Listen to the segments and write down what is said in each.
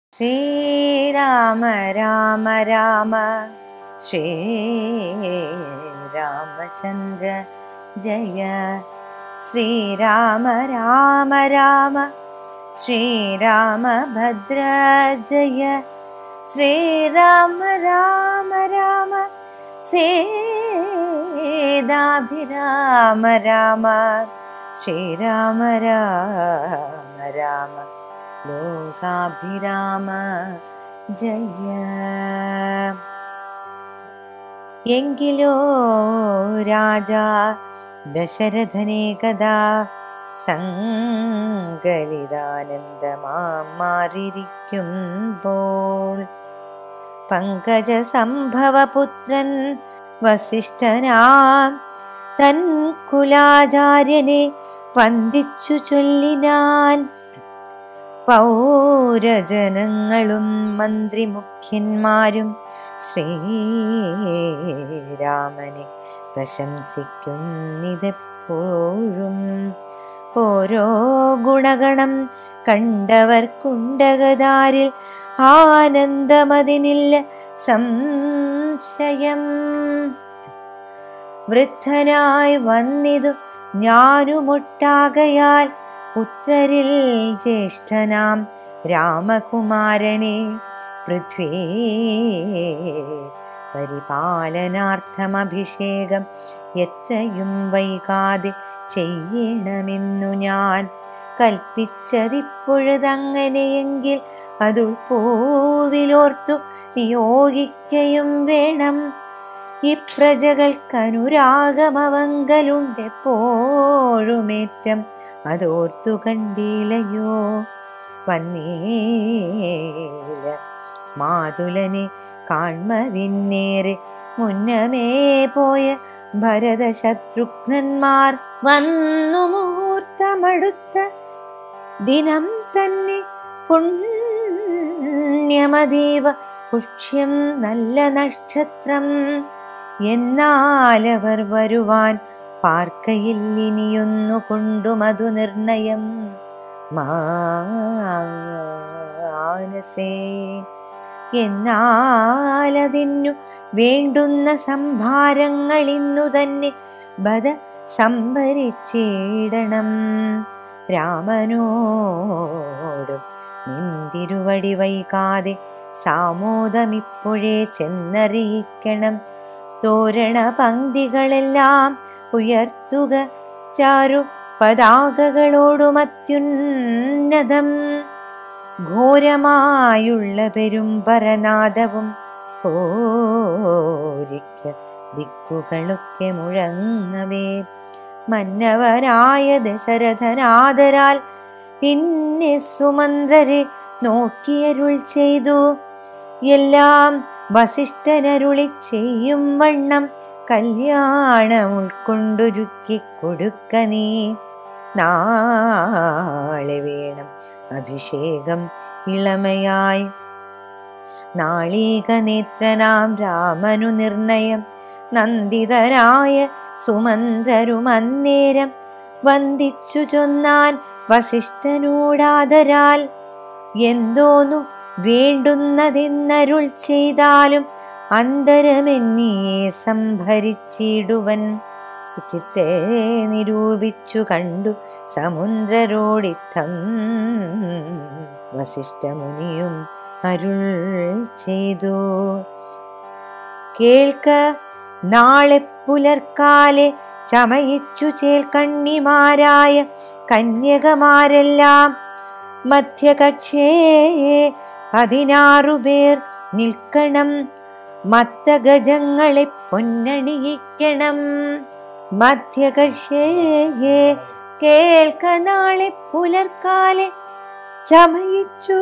ശ്രീരാമ രാമ രാമ ശ്രീരാമചന്ദ്ര ജയ ശ്രീരാമ രാമ രാമ ശ്രീരാമഭദ്ര ജയ ശ്രീരാമ രാമ രാമ സേതാഭിരാമ രാമ ശ്രീരാമ രാമ രാമ ലോകാഭിരാമ ജയ എങ്കിലോ രാജാ ദശരഥനേകദാ സങ്കലിതാനന്ദമാം മാറിയിരിക്കുമ്പോൾ പങ്കജ സംഭവപുത്രൻ വസിഷ്ഠനാം തൻ കുലാചാര്യനെ വന്ദിച്ചു ചൊല്ലിനാൻ പൗരജനങ്ങളും മന്ത്രിമുഖ്യന്മാരും ശ്രീരാമനെ പ്രശംസിക്കുന്നിതെപ്പോഴും ഓരോ ഗുണഗണം കണ്ടവർക്കുണ്ടകതാരിൽ ആനന്ദമതിനില്ല സംശയം വൃദ്ധനായി വന്നിതു ഞാനുമൊട്ടാകയാൽ പുത്രരിൽ ജ്യേഷ്ഠനാം രാമകുമാരനെ പൃഥ്വേ പരിപാലനാർത്ഥമഭിഷേകം എത്രയും വൈകാതെ ചെയ്യണമെന്നു ഞാൻ കൽപ്പിച്ചതിപ്പോഴതങ്ങനെയെങ്കിൽ അതുൾ പോവിലോർത്തു നിയോഗിക്കയും വേണം ഈ പ്രജകൾക്കനുരാഗമവങ്കലുണ്ടെപ്പോഴുമേറ്റം അതോർത്തു കണ്ടില്ലയോ വന്നീല മാതുലനെ കാൺമതിന്നേറെ മുന്നമേ പോയ ഭരതശത്രുഘ്നന്മാർ വന്നു മുഹൂർത്തമടുത്ത ദിനം തന്നെ പുണ്യമതീവ പുഷ്യം നല്ല നക്ഷത്രം എന്നാലവർ വരുവാൻ പാർക്കയില്ലിനിയൊന്നു കൊണ്ടു മധു നിർണയം മാനസേ എന്നാലതിന്നു വേണ്ടുന്ന സംഭാരങ്ങൾ ഇന്നു തന്നെ ബദ സംഭരിച്ചിടണം രാമനോടും നിന്തിരുവടി വൈകാതെ സാമോദമിപ്പോഴേ ചെന്നറിയിക്കണം തോരണ പങ്ക്തികളെല്ലാം ഉയർത്തുക ചാരു പതാകകളോടും അത്യുന്നതം ഘോരമായുള്ള പെരുമ്പരനാദവും ഓരിക്ക ദിക്കുകളൊക്കെ മുഴങ്ങവേ മന്നവനായ ദശരഥനാദരാൽ പിന്നെ സുമന്ത്രരെ നോക്കിയരുൾ ചെയ്തു എല്ലാം വസിഷ്ഠനരുളി ചെയ്യും വണ്ണം കല്യാണം ഉൾക്കൊണ്ടൊരുക്കി കൊടുക്ക നീ നാളെ വേണം അഭിഷേകം ഇളമയായി നാളീക നേത്രനാം രാമനു നിർണയം നന്ദിതരായ സുമന്ത്രരും അന്നേരം വന്ദിച്ചു ചൊന്നാൻ വസിഷ്ഠനോടാദരാൽ എന്തോന്നു വേണ്ടുന്നതെന്നരുൾ ചെയ്താലും അന്തരമെന്നിയെ സംഭരിച്ചിടുവൻ ചിത്തെ നിരൂപിച്ചു കണ്ടു സമുദ്രരോടിത്തം വസിഷ്ഠമുനിയും അരുൾ ചെയ്തു കേൾക്ക നാളെ പുലർക്കാലെ ചമയിച്ചു ചേൽക്കണ്ണിമാരായ കന്യകമാരെല്ലാം മധ്യകക്ഷേ പതിനാറു പേർ നിൽക്കണം മത്തഗജങ്ങളെ പൊന്നണിയിക്കണം മധ്യകക്ഷേ കേൾക്ക നാളെ പുലർക്കാലെ ചമയിച്ചു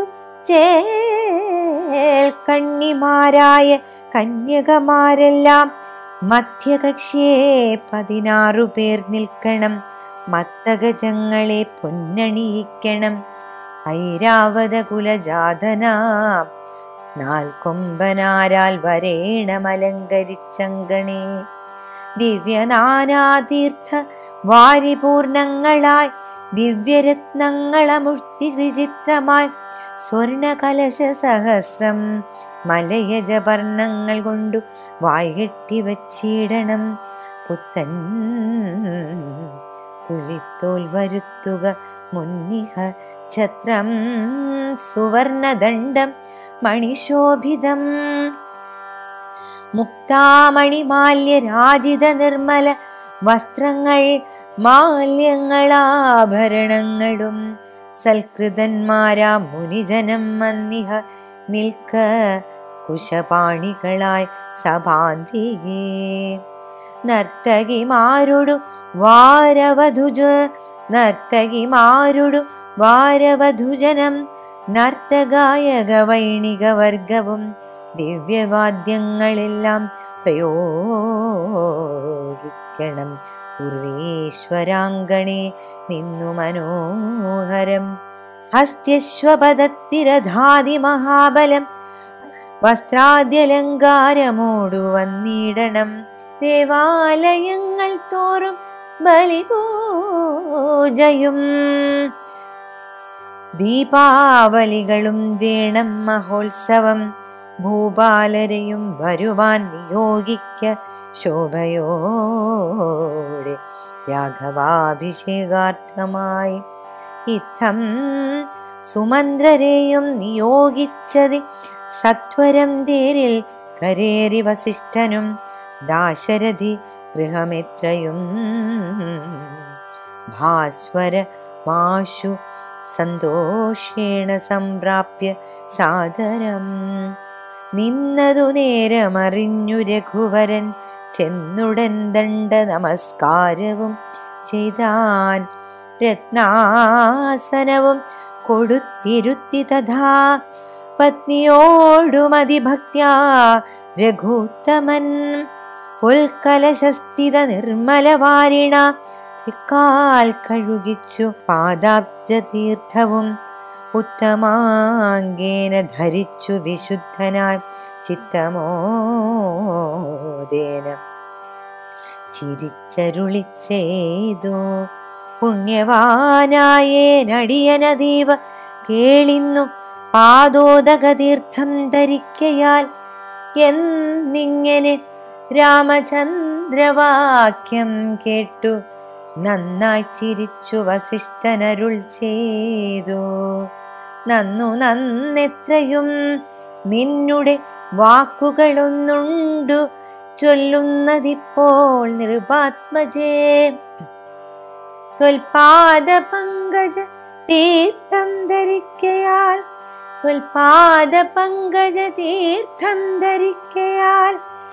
ചേൽക്കണ്ണിമാരായ കന്യകമാരെല്ലാം മധ്യകക്ഷിയെ പതിനാറു പേർ നിൽക്കണം മത്തഗജങ്ങളെ പൊന്നണിയിക്കണം ഐരാവത കുലജാതനാം നാൽക്കൊമ്പനാരാൽ വരേണമലങ്കരിച്ചങ്കണേ ദിവ്യനാനാതീർത്ഥ വാരിപൂർണങ്ങളായി ദിവ്യരത്നങ്ങളമുഴ്ത്തി വിചിത്രമായി സ്വർണകലശ സഹസ്രം മലയജവർണ്ണങ്ങൾ കൊണ്ടു വായ്കെട്ടി വച്ചിടണം പുത്തൻ പുലിത്തോൽ വരുത്തുക മുന്നിഹ ഛത്രം സുവർണദണ്ഡം മണിശോഭിതം മുക്താമണിമാല്യ രാജിത നിർമ്മല വസ്ത്രങ്ങൾ മാല്യങ്ങളാഭരണങ്ങളും സൽകൃതന്മാരാ മുനിജനം മന്നിഹ നിൽക്ക കുശപാണികളായി സഭാന്തികേ നർത്തകിമാരുടു വാരവധുജ നർത്തകിമാരുടു വാരവധുജനം നർത്തഗായക വൈണിക വർഗവും ദിവ്യവാദ്യങ്ങളെല്ലാം പ്രയോഗിക്കണം ഉർവേശ്വരാങ്കണേ നിന്നു മനോഹരം ഹസ്ത്യശ്വപദത്തിരധാതി മഹാബലം വസ്ത്രാദ്യലങ്കാരമോടു വന്നിടണം ദേവാലയങ്ങൾ തോറും ബലിപൂജയും ദീപാവലികളും വേണം മഹോത്സവം ഭൂപാലരെയും വരുവാൻ നിയോഗിക്ക ശോഭയോടെ രാഘവാഭിഷേകാർത്ഥമായി ഇത്തം സുമന്ത്രരെയും നിയോഗിച്ചതി സത്വരം തേരിൽ കരേറി വസിഷ്ഠനും ദാശരഥി ഗൃഹമെത്രയും ഭാസ്വര മാശു സന്തോഷേണ സംപ്രാപ്യ സാദരം നിന്നതു നേരമറിഞ്ഞു രഘുവരൻ ചെന്നുടൻ ദണ്ഡ നമസ്കാരവും ചെയ്താൻ രത്നാസനവും കൊടുത്തിരുത്തി തഥാ പത്നിയോടുമതിഭക്ത്യാ രഘുത്തമൻ ഉൽക്കലശസ്ഥിത നിർമ്മലവാരിണ തൃക്കാൽ കഴുകിച്ചു പാദാബ്ജ തീർത്ഥവും ഉത്തമാങ്കേന ധരിച്ചു വിശുദ്ധനായി ചിത്തമോദേന ചിരിച്ചരുളി ചെയ്തു പുണ്യവാനായേനടിയനദീവ കേളിന്നു പാദോദകതീർത്ഥം ധരിക്കയാൽ എന്നിങ്ങനെ രാമചന്ദ്രവാക്യം കേട്ടു നന്നായി ചിരിച്ചു വസിഷ്ഠനരുൾ ചെയ്തു നന്നു നന്നെത്രയും നിന്നുടെ വാക്കുകളൊന്നുണ്ടു ചൊല്ലുന്നതിപ്പോൾ നിർവാത്മജേ ത്വൽപാദ പങ്കജ തീർത്ഥം ധരിക്കയാൽ ത്വൽപാദ പങ്കജ തീർത്ഥം ധരിക്കയാൽ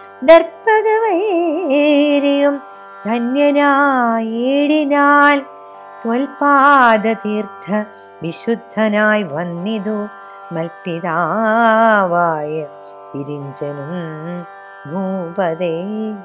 ദർപ്പകവൈരിയും ധന്യനായിടിനാൽ ത്വൽപാദ തീർത്ഥ വിശുദ്ധനായി വന്നിതു മൽപിതാവായ പിരിഞ്ചനും ഭൂപതേ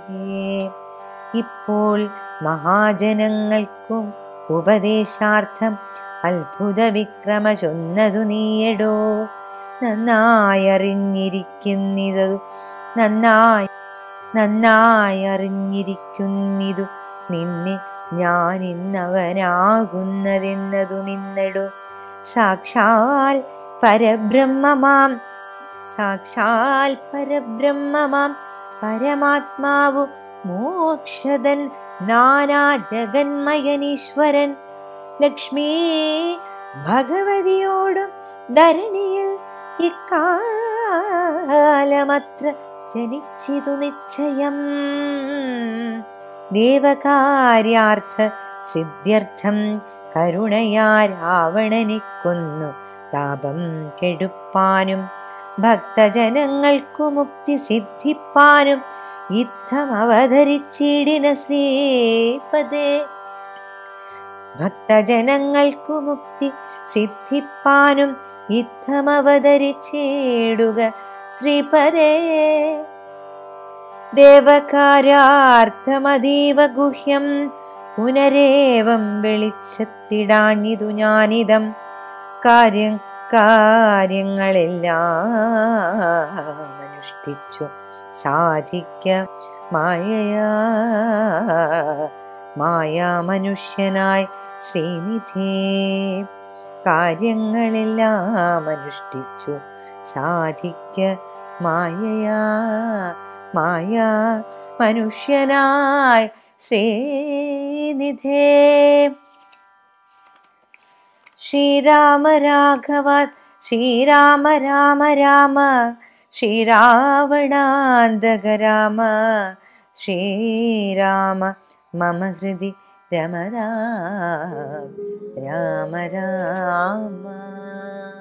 ഇപ്പോൾ മഹാജനങ്ങൾക്കും ഉപദേശാർത്ഥം അത്ഭുത വിക്രമ ചൊന്നതു നീയടോ നന്നായി അറിഞ്ഞിരിക്കുന്നിതു നന്നായി നന്നായി അറിഞ്ഞിരിക്കുന്നിതു നിന്നെ ഞാൻ ഇന്നവനാകുന്നതെന്നതു നിന്നടോ സാക്ഷാൽ പരബ്രഹ്മമാം സാക്ഷാൽ പരബ്രഹ്മമാം പരമാത്മാവു മോക്ഷതൻ നാനാ ജഗന്മയനീശ്വരൻ ലക്ഷ്മി ഭഗവതിയോടും ധരണിയിൽ ഇക്കാലമത്ര ജനിച്ചിതു നിശ്ചയം ദേവകാര്യാർത്ഥ സിദ്ധ്യർത്ഥം കരുണയാ രാവണനെ കൊന്നു താപം കെടുപ്പാനും ഭക്തജനങ്ങൾക്കു മുക്തി സിദ്ധിപ്പാനും യുദ്ധം അവതരിച്ചിടിന ശ്രീപദേ ഭക്തജനങ്ങൾക്കു മുക്തി സിദ്ധിപ്പാനും യുദ്ധം അവതരിച്ചിടുക ശ്രീപദേ ദേവകാര്യാർത്ഥമതീവ ഗുഹ്യം പുനരേവം വെളിച്ചത്തിടാഞ്ഞിതു ഞാനിതം കാര്യം കാര്യങ്ങളെല്ലാം അനുഷ്ഠിച്ചു സാധിക്ക മായയാ മായാ മനുഷ്യനായി ശ്രീനിധേ കാര്യങ്ങളെല്ലാം അനുഷ്ഠിച്ചു സാധിക്ക മായയാ മായ മനുഷ്യനായി ശ്രീനിധേ ശ്രീരാമ രാഘവ ശ്രീരാമ രാമ രാമ ശ്രീരാവണാന്തക രാമ ശ്രീരാമ മമ ഹൃദി രമരാ രാമ രാമ